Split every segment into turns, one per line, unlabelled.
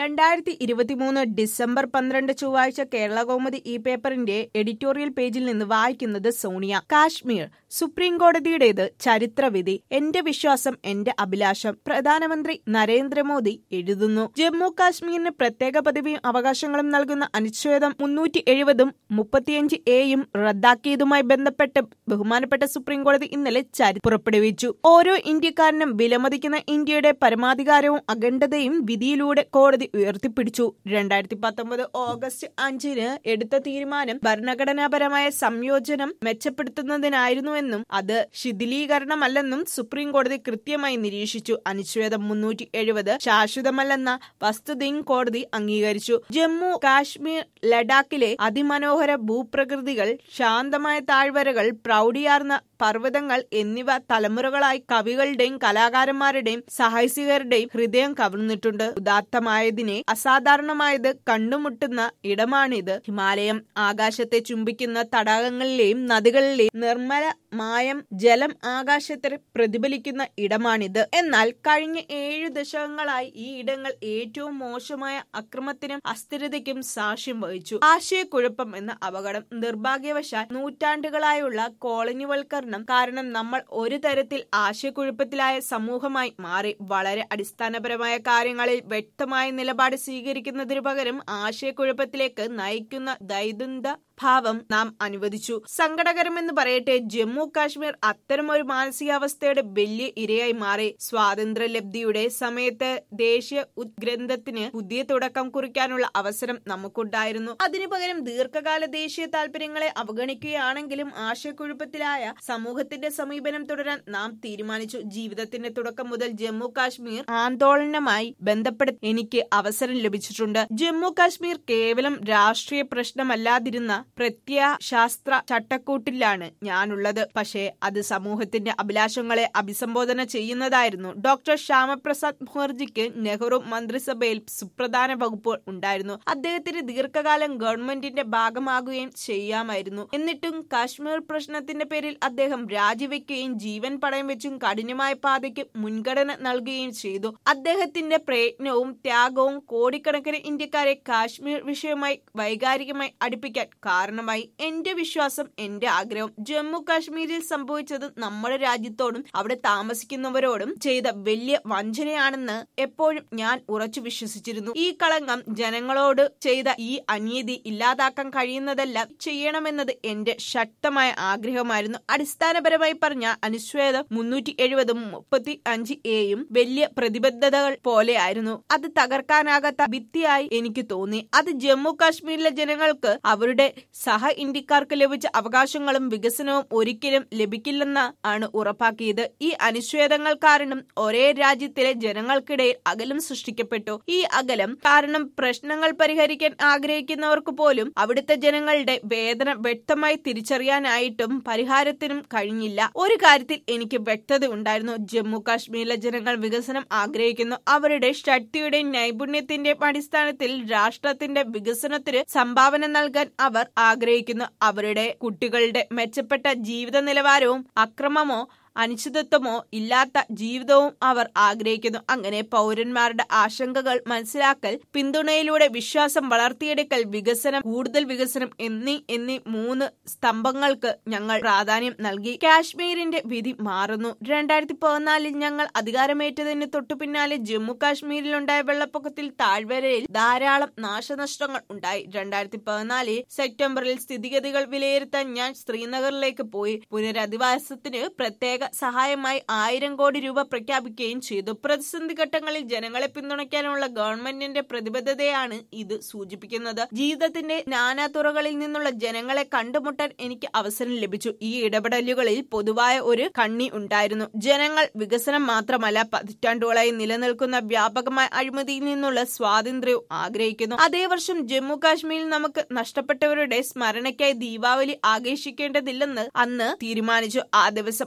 രണ്ടായിരത്തി ഇരുപത്തിമൂന്ന് ഡിസംബർ പന്ത്രണ്ട് ചൊവ്വാഴ്ച കേരള കൗമുദി ഈ പേപ്പറിന്റെ എഡിറ്റോറിയൽ പേജിൽ നിന്ന് വായിക്കുന്നത് സോണിയ കാശ്മീർ സുപ്രീം കോടതിയുടേത് ചരിത്രവിധി എന്റെ വിശ്വാസം എന്റെ അഭിലാഷം പ്രധാനമന്ത്രി നരേന്ദ്രമോദി എഴുതുന്നു ജമ്മു കാശ്മീരിന് പ്രത്യേക പദവിയും അവകാശങ്ങളും നൽകുന്ന അനുച്ഛേദം മുന്നൂറ്റി എഴുപതും മുപ്പത്തിയഞ്ച് എയും റദ്ദാക്കിയതുമായി ബന്ധപ്പെട്ട് ബഹുമാനപ്പെട്ട സുപ്രീം കോടതി ഇന്നലെ ചരി പുറപ്പെടുവിച്ചു ഓരോ ഇന്ത്യക്കാരനും വിലമതിക്കുന്ന ഇന്ത്യയുടെ പരമാധികാരവും അഖണ്ഡതയും വിധിയിലൂടെ കോടതി ഉയർത്തിപ്പിടിച്ചു രണ്ടായിരത്തി പത്തൊമ്പത് ഓഗസ്റ്റ് അഞ്ചിന് എടുത്ത തീരുമാനം ഭരണഘടനാപരമായ സംയോജനം മെച്ചപ്പെടുത്തുന്നതിനായിരുന്നുവെന്നും അത് ശിഥിലീകരണമല്ലെന്നും സുപ്രീം കോടതി കൃത്യമായി നിരീക്ഷിച്ചു അനുച്ഛേദം മുന്നൂറ്റി എഴുപത് ശാശ്വതമല്ലെന്ന വസ്തുതയും കോടതി അംഗീകരിച്ചു ജമ്മു കാശ്മീർ ലഡാക്കിലെ അതിമനോഹര ഭൂപ്രകൃതികൾ ശാന്തമായ താഴ്വരകൾ പ്രൗഢിയാർന്ന പർവ്വതങ്ങൾ എന്നിവ തലമുറകളായി കവികളുടെയും കലാകാരന്മാരുടെയും സാഹസികരുടെയും ഹൃദയം കവർന്നിട്ടുണ്ട് ഉദാത്തമായതിനെ അസാധാരണമായത് കണ്ടുമുട്ടുന്ന ഇടമാണിത് ഹിമാലയം ആകാശത്തെ ചുംബിക്കുന്ന തടാകങ്ങളിലെയും നദികളിലെയും നിർമ്മല മായം ജലം ആകാശത്തിൽ പ്രതിഫലിക്കുന്ന ഇടമാണിത് എന്നാൽ കഴിഞ്ഞ ഏഴു ദശകങ്ങളായി ഈ ഇടങ്ങൾ ഏറ്റവും മോശമായ അക്രമത്തിനും അസ്ഥിരതയ്ക്കും സാക്ഷ്യം വഹിച്ചു ആശയക്കുഴപ്പം എന്ന അപകടം നിർഭാഗ്യവശാൽ നൂറ്റാണ്ടുകളായുള്ള കോളനിവൽക്കരണം കാരണം നമ്മൾ ഒരു തരത്തിൽ ആശയക്കുഴപ്പത്തിലായ സമൂഹമായി മാറി വളരെ അടിസ്ഥാനപരമായ കാര്യങ്ങളിൽ വ്യക്തമായ നിലപാട് സ്വീകരിക്കുന്നതിനു പകരം ആശയക്കുഴപ്പത്തിലേക്ക് നയിക്കുന്ന ദൈദുന്ത ഭാവം നാം അനുവദിച്ചു സങ്കടകരമെന്ന് പറയട്ടെ ജമ്മു കാശ്മീർ അത്തരമൊരു മാനസികാവസ്ഥയുടെ വലിയ ഇരയായി മാറി സ്വാതന്ത്ര്യലബ്ധിയുടെ സമയത്ത് ദേശീയ ഉദ്ഗ്രന്ഥത്തിന് പുതിയ തുടക്കം കുറിക്കാനുള്ള അവസരം നമുക്കുണ്ടായിരുന്നു അതിനു പകരം ദീർഘകാല ദേശീയ താല്പര്യങ്ങളെ അവഗണിക്കുകയാണെങ്കിലും ആശയക്കുഴപ്പത്തിലായ സമൂഹത്തിന്റെ സമീപനം തുടരാൻ നാം തീരുമാനിച്ചു ജീവിതത്തിന്റെ തുടക്കം മുതൽ ജമ്മു കാശ്മീർ ആന്തോളനമായി ബന്ധപ്പെടുത്തി എനിക്ക് അവസരം ലഭിച്ചിട്ടുണ്ട് ജമ്മു കാശ്മീർ കേവലം രാഷ്ട്രീയ പ്രശ്നമല്ലാതിരുന്ന പ്രത്യയശാസ്ത്ര ചട്ടക്കൂട്ടിലാണ് ഞാനുള്ളത് പക്ഷേ അത് സമൂഹത്തിന്റെ അഭിലാഷങ്ങളെ അഭിസംബോധന ചെയ്യുന്നതായിരുന്നു ഡോക്ടർ ശ്യാമപ്രസാദ് മുഖർജിക്ക് നെഹ്റു മന്ത്രിസഭയിൽ സുപ്രധാന വകുപ്പ് ഉണ്ടായിരുന്നു അദ്ദേഹത്തിന് ദീർഘകാലം ഗവൺമെന്റിന്റെ ഭാഗമാകുകയും ചെയ്യാമായിരുന്നു എന്നിട്ടും കാശ്മീർ പ്രശ്നത്തിന്റെ പേരിൽ അദ്ദേഹം രാജിവെക്കുകയും ജീവൻ പണയം വെച്ചും കഠിനമായ പാതയ്ക്ക് മുൻഗണന നൽകുകയും ചെയ്തു അദ്ദേഹത്തിന്റെ പ്രയത്നവും ത്യാഗവും കോടിക്കണക്കിന് ഇന്ത്യക്കാരെ കാശ്മീർ വിഷയമായി വൈകാരികമായി അടുപ്പിക്കാൻ കാരണമായി എന്റെ വിശ്വാസം എന്റെ ആഗ്രഹം ജമ്മു കാശ്മീരിൽ സംഭവിച്ചത് നമ്മുടെ രാജ്യത്തോടും അവിടെ താമസിക്കുന്നവരോടും ചെയ്ത വലിയ വഞ്ചനയാണെന്ന് എപ്പോഴും ഞാൻ ഉറച്ചു വിശ്വസിച്ചിരുന്നു ഈ കളങ്കം ജനങ്ങളോട് ചെയ്ത ഈ അനീതി ഇല്ലാതാക്കാൻ കഴിയുന്നതെല്ലാം ചെയ്യണമെന്നത് എന്റെ ശക്തമായ ആഗ്രഹമായിരുന്നു അടിസ്ഥാനപരമായി പറഞ്ഞ അനുച്ഛേദം മുന്നൂറ്റി എഴുപതും മുപ്പത്തി അഞ്ച് എയും വലിയ പ്രതിബദ്ധതകൾ പോലെയായിരുന്നു അത് തകർക്കാനാകാത്ത ഭിത്തിയായി എനിക്ക് തോന്നി അത് ജമ്മു കാശ്മീരിലെ ജനങ്ങൾക്ക് അവരുടെ സഹ ഇന്ത്യക്കാർക്ക് ലഭിച്ച അവകാശങ്ങളും വികസനവും ഒരിക്കലും ലഭിക്കില്ലെന്ന് ആണ് ഉറപ്പാക്കിയത് ഈ അനുച്ഛേദങ്ങൾ കാരണം ഒരേ രാജ്യത്തിലെ ജനങ്ങൾക്കിടയിൽ അകലം സൃഷ്ടിക്കപ്പെട്ടു ഈ അകലം കാരണം പ്രശ്നങ്ങൾ പരിഹരിക്കാൻ ആഗ്രഹിക്കുന്നവർക്ക് പോലും അവിടുത്തെ ജനങ്ങളുടെ വേദന വ്യക്തമായി തിരിച്ചറിയാനായിട്ടും പരിഹാരത്തിനും കഴിഞ്ഞില്ല ഒരു കാര്യത്തിൽ എനിക്ക് വ്യക്തത ഉണ്ടായിരുന്നു ജമ്മു കാശ്മീരിലെ ജനങ്ങൾ വികസനം ആഗ്രഹിക്കുന്നു അവരുടെ ശക്തിയുടെയും നൈപുണ്യത്തിന്റെയും അടിസ്ഥാനത്തിൽ രാഷ്ട്രത്തിന്റെ വികസനത്തിന് സംഭാവന നൽകാൻ അവർ ആഗ്രഹിക്കുന്നു അവരുടെ കുട്ടികളുടെ മെച്ചപ്പെട്ട ജീവിത നിലവാരവും അക്രമമോ അനിശ്ചിതത്വമോ ഇല്ലാത്ത ജീവിതവും അവർ ആഗ്രഹിക്കുന്നു അങ്ങനെ പൗരന്മാരുടെ ആശങ്കകൾ മനസ്സിലാക്കൽ പിന്തുണയിലൂടെ വിശ്വാസം വളർത്തിയെടുക്കൽ വികസനം കൂടുതൽ വികസനം എന്നീ എന്നീ മൂന്ന് സ്തംഭങ്ങൾക്ക് ഞങ്ങൾ പ്രാധാന്യം നൽകി കാശ്മീരിന്റെ വിധി മാറുന്നു രണ്ടായിരത്തി പതിനാലിൽ ഞങ്ങൾ അധികാരമേറ്റതിന് തൊട്ടു പിന്നാലെ ജമ്മു കാശ്മീരിലുണ്ടായ വെള്ളപ്പൊക്കത്തിൽ താഴ്വരയിൽ ധാരാളം നാശനഷ്ടങ്ങൾ ഉണ്ടായി രണ്ടായിരത്തി പതിനാലിൽ സെപ്റ്റംബറിൽ സ്ഥിതിഗതികൾ വിലയിരുത്താൻ ഞാൻ ശ്രീനഗറിലേക്ക് പോയി പുനരധിവാസത്തിന് പ്രത്യേക സഹായമായി ആയിരം കോടി രൂപ പ്രഖ്യാപിക്കുകയും ചെയ്തു പ്രതിസന്ധി ഘട്ടങ്ങളിൽ ജനങ്ങളെ പിന്തുണയ്ക്കാനുള്ള ഗവൺമെന്റിന്റെ പ്രതിബദ്ധതയാണ് ഇത് സൂചിപ്പിക്കുന്നത് ജീവിതത്തിന്റെ നാനാതുറകളിൽ നിന്നുള്ള ജനങ്ങളെ കണ്ടുമുട്ടാൻ എനിക്ക് അവസരം ലഭിച്ചു ഈ ഇടപെടലുകളിൽ പൊതുവായ ഒരു കണ്ണി ഉണ്ടായിരുന്നു ജനങ്ങൾ വികസനം മാത്രമല്ല പതിറ്റാണ്ടുകളായി നിലനിൽക്കുന്ന വ്യാപകമായ അഴിമതിയിൽ നിന്നുള്ള സ്വാതന്ത്ര്യവും ആഗ്രഹിക്കുന്നു അതേ വർഷം ജമ്മു കാശ്മീരിൽ നമുക്ക് നഷ്ടപ്പെട്ടവരുടെ സ്മരണയ്ക്കായി ദീപാവലി ആഘോഷിക്കേണ്ടതില്ലെന്ന് അന്ന് തീരുമാനിച്ചു ആ ദിവസം അവിടെ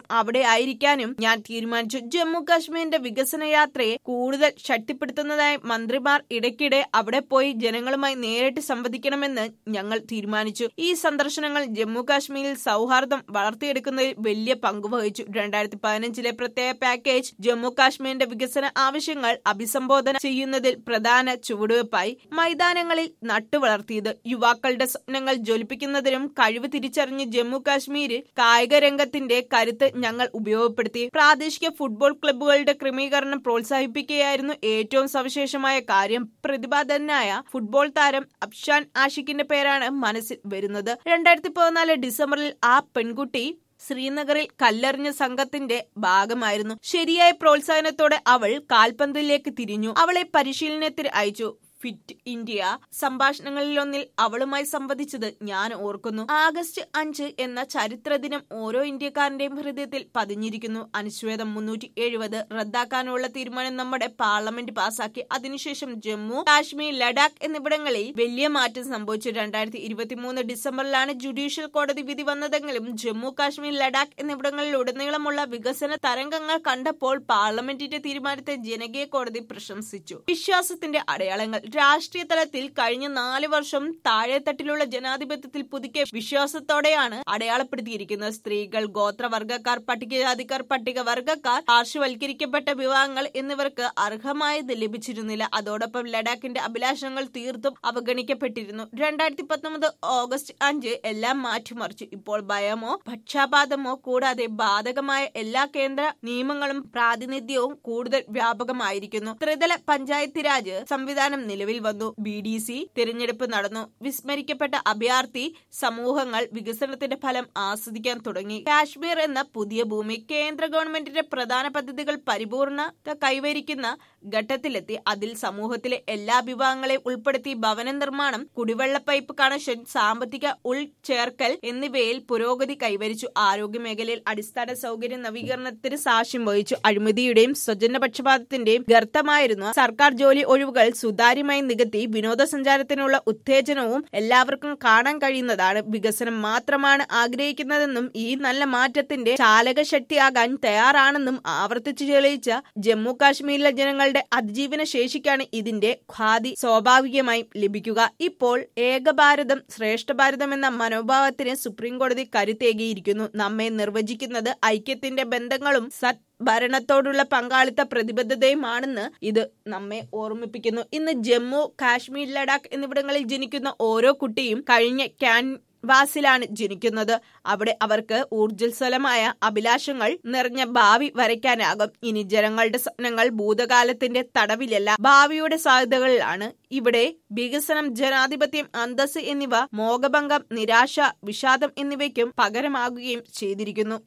ആയിരിക്കാനും ഞാൻ തീരുമാനിച്ചു ജമ്മു കാശ്മീരിന്റെ വികസന യാത്രയെ കൂടുതൽ ശക്തിപ്പെടുത്തുന്നതായി മന്ത്രിമാർ ഇടയ്ക്കിടെ അവിടെ പോയി ജനങ്ങളുമായി നേരിട്ട് സംവദിക്കണമെന്ന് ഞങ്ങൾ തീരുമാനിച്ചു ഈ സന്ദർശനങ്ങൾ ജമ്മു കാശ്മീരിൽ സൗഹാർദ്ദം വളർത്തിയെടുക്കുന്നതിൽ വലിയ പങ്കുവഹിച്ചു രണ്ടായിരത്തി പതിനഞ്ചിലെ പ്രത്യേക പാക്കേജ് ജമ്മു കാശ്മീരിന്റെ വികസന ആവശ്യങ്ങൾ അഭിസംബോധന ചെയ്യുന്നതിൽ പ്രധാന ചുവടുവയ്പായി മൈതാനങ്ങളിൽ നട്ടുവളർത്തിയത് യുവാക്കളുടെ സ്വപ്നങ്ങൾ ജ്വലിപ്പിക്കുന്നതിനും കഴിവ് തിരിച്ചറിഞ്ഞ് ജമ്മു കാശ്മീരിൽ കായിക രംഗത്തിന്റെ കരുത്ത് ഞങ്ങൾ ഉപയോഗപ്പെടുത്തി പ്രാദേശിക ഫുട്ബോൾ ക്ലബ്ബുകളുടെ ക്രമീകരണം പ്രോത്സാഹിപ്പിക്കുകയായിരുന്നു ഏറ്റവും സവിശേഷമായ കാര്യം പ്രതിഭാധനായ ഫുട്ബോൾ താരം അഫ്ഷാൻ ആഷിഖിന്റെ പേരാണ് മനസ്സിൽ വരുന്നത് രണ്ടായിരത്തി പതിനാല് ഡിസംബറിൽ ആ പെൺകുട്ടി ശ്രീനഗറിൽ കല്ലെറിഞ്ഞ സംഘത്തിന്റെ ഭാഗമായിരുന്നു ശരിയായ പ്രോത്സാഹനത്തോടെ അവൾ കാൽപന്തിലേക്ക് തിരിഞ്ഞു അവളെ പരിശീലനത്തിന് അയച്ചു ഫിറ്റ് ഇന്ത്യ സംഭാഷണങ്ങളിലൊന്നിൽ അവളുമായി സംവദിച്ചത് ഞാൻ ഓർക്കുന്നു ആഗസ്റ്റ് അഞ്ച് എന്ന ചരിത്ര ദിനം ഓരോ ഇന്ത്യക്കാരന്റെയും ഹൃദയത്തിൽ പതിഞ്ഞിരിക്കുന്നു അനുച്ഛേദം മുന്നൂറ്റി എഴുപത് റദ്ദാക്കാനുള്ള തീരുമാനം നമ്മുടെ പാർലമെന്റ് പാസാക്കി അതിനുശേഷം ജമ്മു കാശ്മീർ ലഡാക്ക് എന്നിവിടങ്ങളിൽ വലിയ മാറ്റം സംഭവിച്ചു രണ്ടായിരത്തി ഇരുപത്തിമൂന്ന് ഡിസംബറിലാണ് ജുഡീഷ്യൽ കോടതി വിധി വന്നതെങ്കിലും ജമ്മു കാശ്മീർ ലഡാക്ക് എന്നിവിടങ്ങളിൽ ഉടനീളമുള്ള വികസന തരംഗങ്ങൾ കണ്ടപ്പോൾ പാർലമെന്റിന്റെ തീരുമാനത്തെ ജനകീയ കോടതി പ്രശംസിച്ചു വിശ്വാസത്തിന്റെ അടയാളങ്ങൾ രാഷ്ട്രീയ തലത്തിൽ കഴിഞ്ഞ നാല് വർഷം താഴെത്തട്ടിലുള്ള ജനാധിപത്യത്തിൽ പുതുക്കിയ വിശ്വാസത്തോടെയാണ് അടയാളപ്പെടുത്തിയിരിക്കുന്നത് സ്ത്രീകൾ ഗോത്രവർഗക്കാർ പട്ടികജാതിക്കാർ പട്ടികവർഗക്കാർ പാർശ്വവൽക്കരിക്കപ്പെട്ട വിവാഹങ്ങൾ എന്നിവർക്ക് അർഹമായത് ലഭിച്ചിരുന്നില്ല അതോടൊപ്പം ലഡാക്കിന്റെ അഭിലാഷങ്ങൾ തീർത്തും അവഗണിക്കപ്പെട്ടിരുന്നു രണ്ടായിരത്തി പത്തൊമ്പത് ഓഗസ്റ്റ് അഞ്ച് എല്ലാം മാറ്റിമറിച്ചു ഇപ്പോൾ ഭയമോ പക്ഷാപാതമോ കൂടാതെ ബാധകമായ എല്ലാ കേന്ദ്ര നിയമങ്ങളും പ്രാതിനിധ്യവും കൂടുതൽ വ്യാപകമായിരിക്കുന്നു ത്രിതല പഞ്ചായത്ത് രാജ് സംവിധാനം നിലവിൽ വന്നു ബി ഡി സി തിരഞ്ഞെടുപ്പ് നടന്നു വിസ്മരിക്കപ്പെട്ട അഭയാർത്ഥി സമൂഹങ്ങൾ വികസനത്തിന്റെ ഫലം ആസ്വദിക്കാൻ തുടങ്ങി കാശ്മീർ എന്ന പുതിയ ഭൂമി കേന്ദ്ര ഗവൺമെന്റിന്റെ പ്രധാന പദ്ധതികൾ പരിപൂർണത കൈവരിക്കുന്ന ഘട്ടത്തിലെത്തി അതിൽ സമൂഹത്തിലെ എല്ലാ വിഭാഗങ്ങളെയും ഉൾപ്പെടുത്തി ഭവന നിർമ്മാണം കുടിവെള്ള പൈപ്പ് കണക്ഷൻ സാമ്പത്തിക ഉൾചേർക്കൽ എന്നിവയിൽ പുരോഗതി കൈവരിച്ചു ആരോഗ്യ മേഖലയിൽ അടിസ്ഥാന സൗകര്യ നവീകരണത്തിന് സാക്ഷ്യം വഹിച്ചു അഴിമതിയുടെയും സ്വജനപക്ഷപാതത്തിന്റെയും ഗർത്തമായിരുന്ന സർക്കാർ ജോലി ഒഴിവുകൾ സുതാര്യമായി നികത്തി വിനോദസഞ്ചാരത്തിനുള്ള ഉത്തേജനവും എല്ലാവർക്കും കാണാൻ കഴിയുന്നതാണ് വികസനം മാത്രമാണ് ആഗ്രഹിക്കുന്നതെന്നും ഈ നല്ല മാറ്റത്തിന്റെ ചാലക ശക്തിയാകാൻ തയ്യാറാണെന്നും ആവർത്തിച്ചു തെളിയിച്ച ജമ്മു കാശ്മീരിലെ ജനങ്ങളുടെ അതിജീവന ശേഷിക്കാണ് ഇതിന്റെ ഖ്വാതി സ്വാഭാവികമായും ലഭിക്കുക ഇപ്പോൾ ഏകഭാരതം ശ്രേഷ്ഠ ഭാരതം എന്ന മനോഭാവത്തിന് സുപ്രീം കോടതി കരുത്തേകിയിരിക്കുന്നു നമ്മെ നിർവചിക്കുന്നത് ഐക്യത്തിന്റെ ബന്ധങ്ങളും സത് ഭരണത്തോടുള്ള പങ്കാളിത്ത പ്രതിബദ്ധതയുമാണെന്ന് ഇത് നമ്മെ ഓർമ്മിപ്പിക്കുന്നു ഇന്ന് ജമ്മു കാശ്മീർ ലഡാക്ക് എന്നിവിടങ്ങളിൽ ജനിക്കുന്ന ഓരോ കുട്ടിയും കഴിഞ്ഞ ക്യാൻ വാസിലാണ് ജനിക്കുന്നത് അവിടെ അവർക്ക് ഊർജ്ജസ്വലമായ അഭിലാഷങ്ങൾ നിറഞ്ഞ ഭാവി വരയ്ക്കാനാകും ഇനി ജനങ്ങളുടെ സ്വപ്നങ്ങൾ ഭൂതകാലത്തിന്റെ തടവിലല്ല ഭാവിയുടെ സാധ്യതകളിലാണ് ഇവിടെ വികസനം ജനാധിപത്യം അന്തസ് എന്നിവ മോഹഭംഗം നിരാശ വിഷാദം എന്നിവയ്ക്കും പകരമാകുകയും ചെയ്തിരിക്കുന്നു